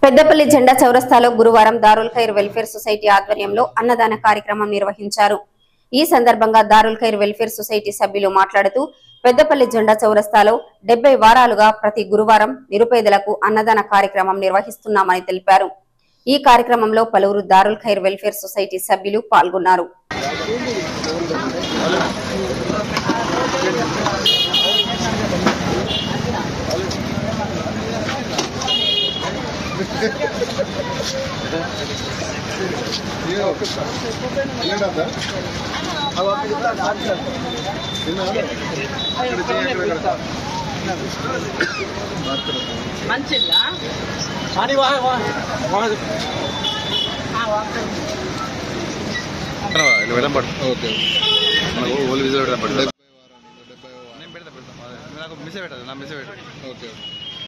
పెద్దపల్లి జెండా చౌరస్తాలో గురువారం దారుల్ ఖైర్ వెల్ఫేర్ సొసైటీ ఆధ్వర్యంలో అన్నదాన కార్యక్రమం నిర్వహించారు ఈ సందర్భంగా దారుల్ ఖైర్ వెల్ఫేర్ సొసైటీ సభ్యులు మాట్లాడుతూ పెద్దపల్లి జెండా చౌరస్తాలో డెబ్బై వారాలుగా ప్రతి గురువారం నిరుపేదలకు అన్నదాన కార్యక్రమం నిర్వహిస్తున్నామని తెలిపారు ఈ కార్యక్రమంలో పలువురు దారుల్ ఖైర్ వెల్ఫేర్ సొసైటీ సభ్యులు పాల్గొన్నారు మంచిదా వెళ్ళంపడు ఓకే మనకు ఓల్ విజిల్ వెళ్ళంపడు డెబ్బై వారాలు డెబ్బై వారాలు నేను పెడతా పెడతా నాకు మిస్ పెట్టదు నా మిస్ పెట్టదు ఓకే